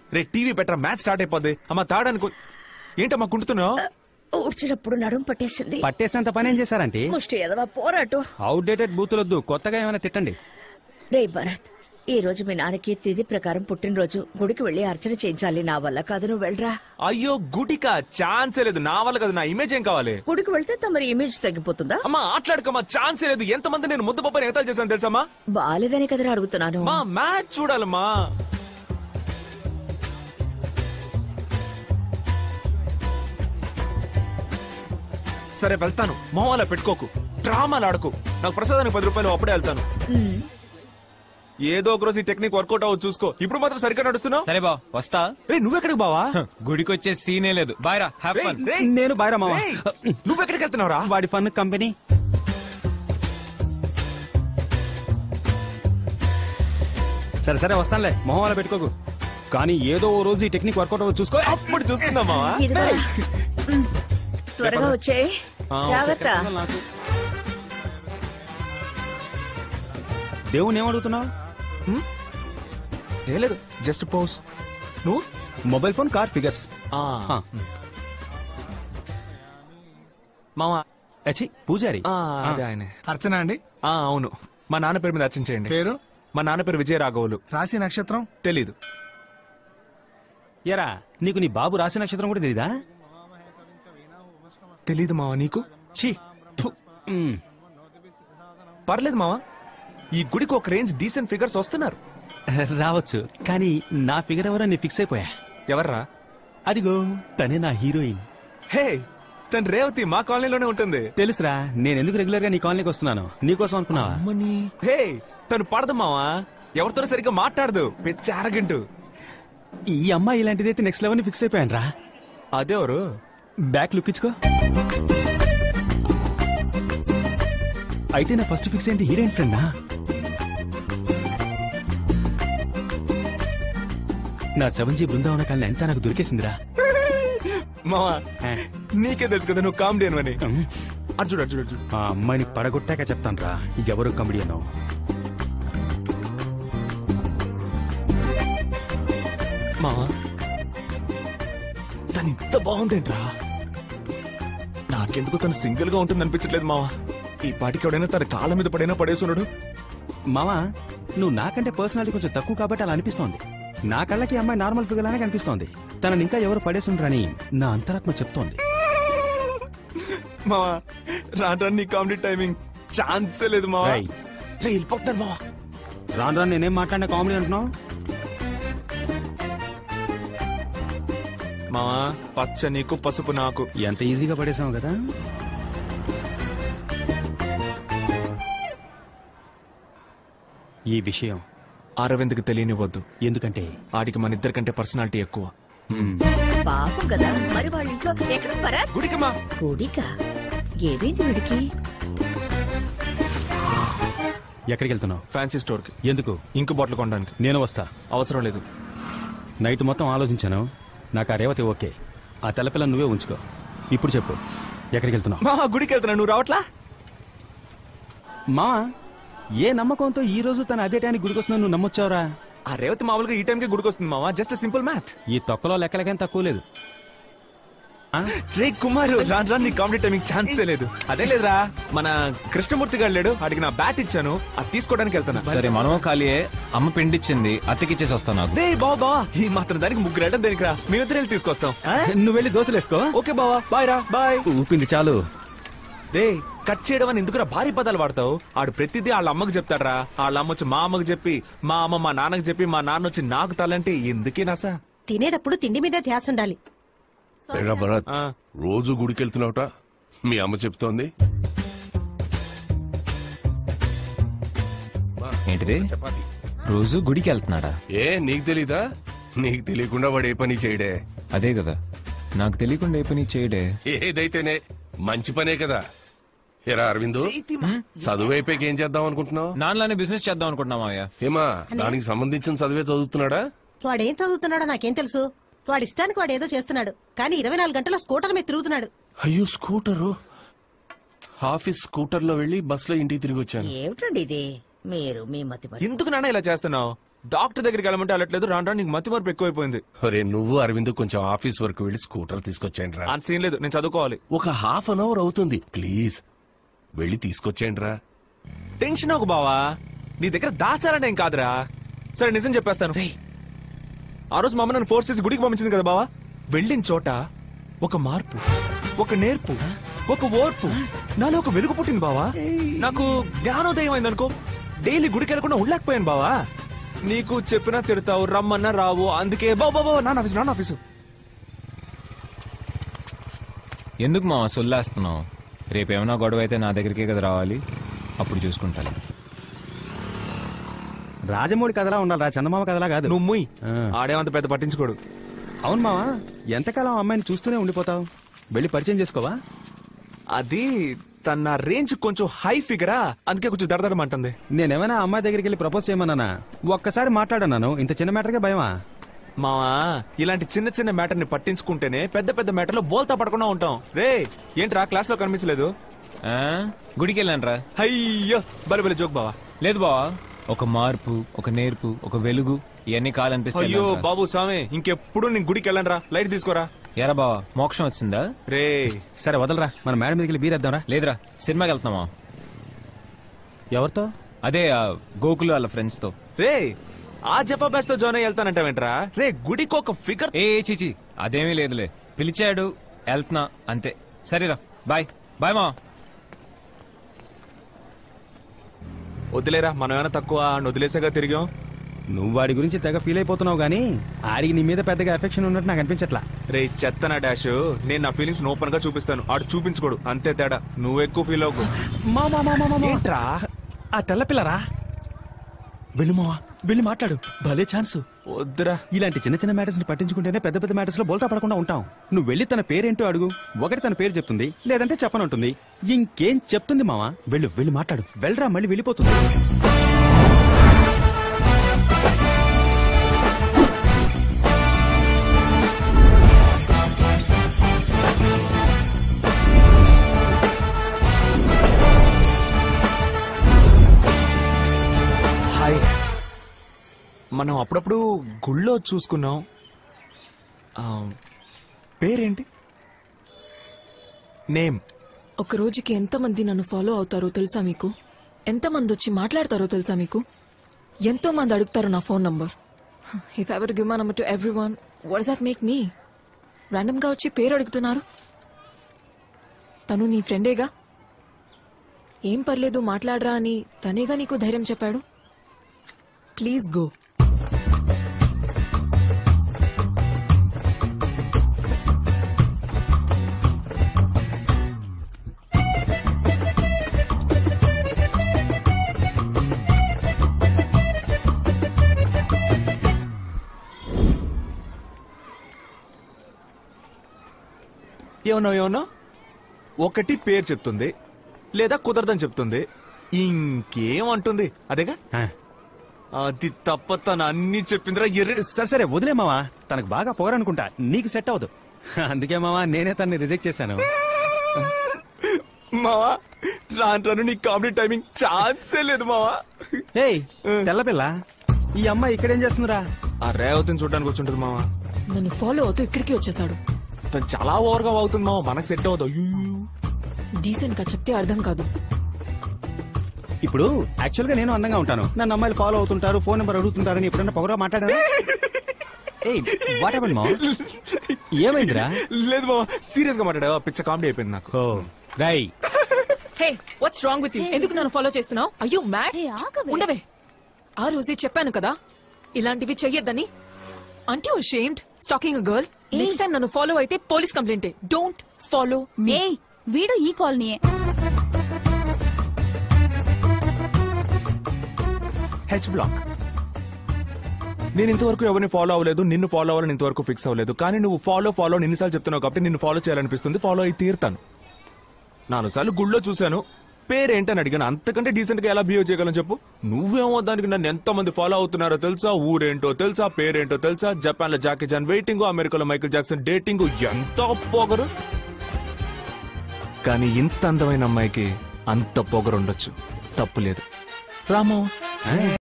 రే TV పెట్టరా match start అయిపోద్ది అమ్మా తాడనుకో ఏంటమ్మా కుంటున్నావు ఊడ్చినప్పుడు నడుం పట్టేసింది పట్టేసేంత పని ఏం చేశారంటే ముష్టి ఎదవా పోరాటం అవుట్డేటెడ్ బూతులొద్దు కొత్తగా ఏమైనా తిట్టండి రే భరత్ ఈ రోజు మీ నాన్నకి తిథి ప్రకారం పుట్టినరోజు గుడికి వెళ్లి అర్చన చేయించాలి నా వల్ల కాదు నువ్వు వెళ్ళరా అయ్యో గుడికా ఛాన్సే లేదు నా వల్ల కదా నా ఇమేజ్ ఏం కావాలి గుడికి వెళ్తే తమరి ఇమేజ్ తగ్గిపోతుందా అమ్మా ఆటలాడుకోమా ఛాన్సే లేదు ఎంతమంది నేను ముద్దు పప్పని ఎగతాలు చేశాను తెలుసమ్మా బాలేదని కదరా అడుగుతున్నాను మా మ్యాచ్ చూడాలమ్మా సరే వెళ్తాను మొహం పెట్టుకోకు డ్రామాలు ఆడకు నాకు ప్రసాదానికి పది రూపాయలు అప్పుడే వెళ్తాను ఏదో ఒక రోజు ఈ టెక్నిక్ వర్కౌట్ అవ్వదు చూసుకో ఇప్పుడు మాత్రం సరిగ్గా నడుస్తున్నావు సరే బా వస్తా రే నువ్వెక్కడికి బావా గుడికి వచ్చే సీనే లేదు బాయ్ రా హ్యావ్ రేయ్, ఫన్ రేయ్, నేను బాయ్రా మామ రేయ్, నువ్వెక్కడికి వెళ్తున్నావురా వాడి ఫన్ కంపెనీ సరే సరే వస్తానులే మొహం అలా పెట్టుకోకు కానీ ఏదో ఓ రోజు ఈ టెక్నిక్ వర్కౌట్ అవ్వదు చూసుకో అప్పుడు చూసుకుందాం మావా ఇదిగో. ఉమ్, త్వరగా వచ్చే ఆ, జాగ్రత్త నాకు దేవుని ఏమడుగుతున్నావు ఏ లేదు జస్ట్ పోస్ నువ్వు మొబైల్ ఫోన్ కార్ ఫిగర్స్ ఆ, మావా అచ్చి పూజారి ఆ, అదే ఆయనే అర్చన అండి ఆ, అవును మా నాన్న పేరు మీద అర్చించేయండి పేరు మా నాన్న పేరు విజయ రాఘవులు రాశి నక్షత్రం తెలీదు ఎరా నీకు నీ బాబు రాశి నక్షత్రం కూడా తెలీదా తెలీదు మావా నీకు ఛీ థు. మ్, పర్లేదు మావా ఈ గుడికి ఒక రేంజ్ డీసెంట్ ఫిగర్స్ వస్తున్నారు రావచ్చు కానీ నా ఫిగర్ ఎవరో నీ ఫిక్స్ అయిపోయా ఎవర్రా అదిగో తనే నా హీరోయిన్ హే తన రేవతి మా కాలనీలోనే ఉంటుంది తెలుసురా నేను ఎందుకు రెగ్యులర్ గా నీ కాలనీకి వస్తున్నాను నీకోసం అనుకున్నావా అమ్మని హే తను పడదు మావా ఎవరితో సరిగ్గా మాట్లాడదు పిచ్చి అరగంటు ఈ అమ్మాయి ఇలాంటిదైతే నెక్స్ట్ లెవెల్ ని ఫిక్స్ అయిపోయాను రా అదెవరు బ్యాక్ లుక్ ఇచ్చుకో అయితే నా ఫస్ట్ ఫిక్స్ ఏంటి హీరోయిన్ ఫ్రెండా నా సెవెన్ జీ బృందావన కాలనీ అంతా నాకు దొరికేసిందిరా మావా ఆ, నీకే తెలుసు కదా నువ్వు కామెడీ అని ఉమ్, అటు చూడు అటు చూడు అటు చూడు ఆ అమ్మాయిని పడగొట్టాక చెప్తాను రా ఎవరు కమెడీ అన్నావు మావా తను ఇంత బాగుందేంట్రా నాకెందుకు తను సింగిల్ గా ఉంటుంది అనిపించట్లేదు మావా ఈ పాటికి ఎవడైనా తన కాళ్ళ మీద పడైనా పడేసున్నాడు మావా నువ్వు నాకంటే పర్సనాలిటీ కొంచెం తక్కువ కాబట్టి అలా అనిపిస్తోంది నా కళ్ళకి ఈ అమ్మాయి నార్మల్ ఫిగర్ లానే కనిపిస్తోంది తనని ఇంకా ఎవరు పడేసుండ్రని నా అంతరాత్మ చెప్తోంది మావా రాను రాను నీ కామెడీ టైమింగ్ ఛాన్సే లేదు మావా రేయ్. రే వెళ్ళిపోతున్నాను మావా రాను రాను నేనేం మాట్లాడినా కామెడీ అంటున్నావు మావా పచ్చ నీకు పసుపు నాకు ఎంత ఈజీగా పడేసావు కదా ఈ విషయం అరవింద్కి తెలియనివ్వద్దు ఎందుకంటే ఆడికి మన ఇద్దరికంటే పర్సనాలిటీ ఎక్కువ మ్మ్, పాపం కదా మరి వాళ్ళ ఇంట్లో ఎక్కడ భరత్ గుడికమ్మా గుడికా ఏమైంది వీడికి ఎక్కడికి వెళ్తున్నావు ఫ్యాన్సీ స్టోర్ కి ఎందుకు ఇంకు బాటిల్ కొనడానికి నేను వస్తా అవసరం లేదు నైట్ మొత్తం ఆలోచించాను నాకు ఆ రేవతి ఓకే ఆ తెల్లపిల్ల నువ్వే ఉంచుకో ఇప్పుడు చెప్పు ఎక్కడికి వెళ్తున్నావు మా గుడికి వెళ్తున్నా నువ్వు రావట్లా మావా ఏ నమ్మకంతో ఈ రోజు తన అదే టైంకి గుడికొస్తున్నా నువ్వు నమ్మొచ్చావురా ఆ రేవతి మామూలుగా ఈ టైంకి గుడికి వస్తుంది మావా జస్ట్ సింపుల్ మ్యాథ్ ఈ తొక్కలో లెక్కలకేం తక్కువ లేదు ఆ? రే కుమారు రాను రాను నీ కామెడీ టైమింగ్ ఛాన్సే లేదు అదే లేదురా మన కృష్ణమూర్తి గారు లేడు ఆడికి నా బ్యాట్ ఇచ్చాను అది తీసుకోవడానికి వెళ్తున్నా సరే మనము ఖాళీయే అమ్మ పిండిచ్చింది అత్తకిచ్చేసి వస్తాను నాకు రే బావా బావా ఈ మాత్రం దానికి ముగ్గురు వెళ్ళడం దేనికి రా మేమిద్దరు వెళ్ళి తీసుకొస్తాం ఆ? నువ్వు వెళ్ళి దోశలేసుకో ఓకే బావా బాయ్ రా బాయ్ ఊపింది చాలు రే కట్ చేయడం అని ఎందుకురా భారీ పదాలు వాడతావు ఆడు ప్రతిదీ వాళ్ళ అమ్మకి చెప్తాడ్రా వాళ్ళ అమ్మ వచ్చి మా అమ్మకి చెప్పి మా అమ్మ మా నాన్నకి చెప్పి మా నాన్న వచ్చి నాకు తలంటే ఎందుకే నాసా తినేటప్పుడు తిండి మీద ధ్యాస ఉండాలి ఏరా భరత్ ఆ. రోజు గుడికి వెళ్తున్నావుట మీ అమ్మ చెప్తోంది ఏంటిది రోజు గుడికి వెళ్తున్నాడా ఏ నీకు తెలీదా నీకు తెలియకుండా వాడు ఏ పని చేయడే అదే కదా నాకు తెలియకుండా ఏ పని చేయడే ఏదైతేనే మంచి పనే కదా ఎరా అరవిందు చదువు అయిపోయాక ఏం చేద్దాం అనుకుంటున్నావు నాన్నలానే బిజినెస్ చేద్దాం అనుకుంటున్నాం మావయ్య ఏమా దానికి సంబంధించిన చదివే చదువుతున్నాడా వాడేం చదువుతున్నాడో నాకేం తెలుసు వాడి ఇష్టానికి వాడు ఏదో చేస్తున్నాడు కానీ ఇరవై నాలుగు గంటల స్కూటర్ మీద తిరుగుతున్నాడు అయ్యో స్కూటరు ఆఫీస్ స్కూటర్ లో వెళ్లి బస్ లో ఇంటికి తిరిగి వచ్చాను ఏమిటండి ఇది మీరు మీ మతి మరి ఎందుకు నాన్న ఇలా చేస్తున్నావు డాక్టర్ దగ్గరికి వెళ్ళమంటే వెళ్ళట్లేదు రాను రాను నీకు మతి మార్పు ఎక్కువైపోయింది ఒరే నువ్వు అరవింద్ కొంచెం ఆఫీస్ వరకు వెళ్ళి స్కూటర్ తీసుకొచ్చేయండి రా అంత సీన్ లేదు నేను చదువుకోవాలి ఒక హాఫ్ అన్ అవర్ అవుతుంది ప్లీజ్ వెళ్ళి తీసుకొచ్చేయండి రా టెన్షన్ ఒక బావా నీ దగ్గర దాచాలంటే ఏం కాదురా సరే నిజం చెప్పేస్తాను ఆ రోజు మా అమ్మ నన్ను ఫోర్స్ చేసి గుడికి పంపించింది కదా బావా వెళ్ళిన చోట ఒక మార్పు ఒక నేర్పు ఒక ఓర్పు నాలో ఒక వెలుగు పుట్టింది బావా నాకు జ్ఞానోదయం అయింది అనుకో డైలీ గుడికి వెళ్ళకుండా ఉండలేకపోయాను బావా నీకు చెప్పినా తిడతావు రమ్మన్నా రావు అందుకే బాబా బాబా నాన్న ఆఫీసు నాన్న ఆఫీసు ఎందుకు మా సొల్లేస్తున్నావు రేపేమైనా గొడవ అయితే నా దగ్గరికే కదా రావాలి అప్పుడు చూసుకుంటాను రాజమౌళి కథలా ఉండాలి రా చందమామ కథలా కాదు నువ్వు ముయ్ ఆ. ఆడేమంత పెద్ద పట్టించుకోడు అవును మావా ఎంతకాలం ఆ అమ్మాయిని చూస్తూనే ఉండిపోతావు వెళ్ళి పరిచయం చేసుకోవా అది తన రేంజ్ కొంచెం హై ఫిగరా అందుకే కొంచెం దడదడమంటుంది నేనేమైనా ఆ అమ్మాయి దగ్గరికి వెళ్ళి ప్రపోజ్ చేయమన్నానా ఒక్కసారి మాట్లాడన్నాను ఇంత చిన్న మ్యాటర్గా భయమా మావా ఇలాంటి చిన్న చిన్న మ్యాటర్ ని పట్టించుకుంటేనే పెద్ద పెద్ద మ్యాటర్లో బోల్తా పడకుండా ఉంటాం రే ఏంట్రా క్లాస్ లో కనిపించలేదు ఆ? గుడికి వెళ్ళానురా అయ్యో బలి బలి జోక్ బావా లేదు బావా ఒక మార్పు ఒక నేర్పు ఒక వెలుగు ఇవన్నీ కావాలనిపిస్తాయి అయ్యో బాబు స్వామి ఇంకెప్పుడు నేను గుడికి వెళ్ళను రా లైట్ తీసుకోరా ఎరా బావా మోక్షం వచ్చిందా రే సరే వదలరా మన మేడం మీదకి వెళ్ళి బీరేద్దాంరా లేదురా సినిమాకి వెళ్తున్నామా ఎవరితో అదే ఆ గోకులు వాళ్ళ ఫ్రెండ్స్ తో రే ఆ జఫా బ్యాస్ తో జాయిన్ అయ్యి వెళ్తానంటావేంట్రా రే గుడికి ఒక ఫిగర్ ఏ ఏ, చీచి అదేమీ లేదులే పిలిచాడు వెళ్తున్నా అంతే సరేరా బాయ్ బాయ్ మా వదిలేరా మనం ఏమైనా తక్కువ ఆడిని వదిలేసాగా తిరిగాం నువ్వు వాడి గురించి తెగ ఫీల్ అయిపోతున్నావు గానీ ఆడికి నీ మీద పెద్దగా ఎఫెక్షన్ ఉన్నట్టు నాకు అనిపించట్లా రే చెత్తనా డాష్ నేను నా ఫీలింగ్స్ ఓపెన్ గా చూపిస్తాను ఆడు చూపించుకోడు అంతే తేడా నువ్వు ఎక్కువ ఫీల్ అవ్వకు ఏంట్రా ఆ తెల్ల పిల్లరా వెళ్ళు మావా వెళ్ళి మాట్లాడు భలే ఛాన్స్ వద్దురా ఇలాంటి చిన్న చిన్న మ్యాటర్స్ ని పట్టించుకుంటేనే పెద్ద పెద్ద మ్యాటర్స్ లో బోల్తా పడకుండా ఉంటాం నువ్వు వెళ్ళి తన పేరేంటో అడుగు ఒకటి తన పేరు చెప్తుంది లేదంటే చెప్పనంటుంది ఇంకేం చెప్తుంది మావా వెళ్ళు వెళ్ళి మాట్లాడు వెళ్ళరా మళ్ళీ వెళ్ళిపోతుంది హాయ్ మనం అప్పుడప్పుడు గుళ్ళో చూసుకున్నాం ఆ, పేరేంటి నేమ్ ఒక రోజుకి ఎంతమంది నన్ను ఫాలో అవుతారో తెలుసా మీకు ఎంతమంది వచ్చి మాట్లాడతారో తెలుసా మీకు ఎంతో మంది అడుగుతారు నా phone number if ever give my number to everyone what that make me random గా వచ్చి పేరు అడుగుతున్నారు తను నీ ఫ్రెండేగా ఏం పర్లేదు మాట్లాడరా అని తనేగా నీకు ధైర్యం చెప్పాడు ప్లీజ్ గో ఏమన్నా ఏమన్నా ఒకటి పేరు చెప్తుంది లేదా కుదరదని చెప్తుంది ఇంకేం అంటుంది అదేగా ఆ, అది తప్ప తను అన్ని చెప్పిందిరా ఎర్రి సరే సరే వదిలే మావా తనకు బాగా పొగరనుకుంటా నీకు సెట్ అవ్వదు అందుకే మావా నేనే తన్ని రిజెక్ట్ చేశాను మావా రాను రాను నీ కామెడీ టైమింగ్ ఛాన్సే లేదు మావా ఏయ్ తెల్లపిల్ల ఈ అమ్మాయి ఇక్కడేం చేస్తుందిరా ఆ రేవతిని చూడడానికి వచ్చుంటది మావా నన్ను ఫాలో అవుతూ ఇక్కడికి వచ్చేసాడు తను చాలా ఓవర్ గా అవుతుంది మావా మనకు సెట్ అవ్వదు అయ్యో డీసెంట్ గా చెప్తే అర్థం కాదు ఇప్పుడు యాక్చువల్ గా నేను అందంగా ఉంటాను నన్ను అమ్మాయిలు ఫాలో అవుతుంటారు ఫోన్ నెంబర్ అడుగుతుంటారని ఎప్పుడన్నా పొగరా మాట్లాడాను ఏయ్ వాట్ హ్యాపెండ్ మా ఏమైందిరా లేదు మావా సీరియస్ గా మాట్లాడా పిచ్చ కామెడీ అయిపోయింది నాకు ఓ రై hey what's wrong with you ఎందుకు నన్ను ఫాలో చేస్తున్నావు అయ్యో మ్యాడ్ హే, ఆగవే. ఉండవే ఆ రోజే చెప్పాను కదా ఇలాంటివి చెయ్యొద్దని అంటే షేమ్డ్ స్టాకింగ్ గర్ల్ ఏయ్. నెక్స్ట్ టైం నన్ను ఫాలో అయితే police complaint don't follow me ఏయ్ వీడు ఈ కాలనీయే హెచ్ బ్లాక్ నేను ఇంతవరకు ఎవరిని ఫాలో అవ్వలేదు నిన్ను ఫాలో అవ్వాలని ఇంతవరకు ఫిక్స్ అవ్వలేదు కానీ నువ్వు ఫాలో ఫాలో నిన్నుసార్లు చెప్తున్నావు కాబట్టి నిన్ను ఫాలో చేయాలనిపిస్తుంది ఫాలో అయి తీరుతాను నాలుగు సార్లు గుళ్ళో చూశాను పేరేంటని అడిగాను అంతకంటే డీసెంట్ గా ఎలా బిహేవ్ చేయగలను చెప్పు నువ్వేమో దానికి నన్ను ఎంత మంది ఫాలో అవుతున్నారో తెలుసా ఊరేంటో తెలుసా పేరేంటో తెలుసా జపాన్ లో జాకీ జాన్ వెయిటింగ్ అమెరికాలో మైకిల్ జాక్సన్ డేటింగ్ ఎంత పొగరు కానీ ఇంత అందమైన అమ్మాయికి అంత పొగరు ఉండొచ్చు తప్పు లేదు రామా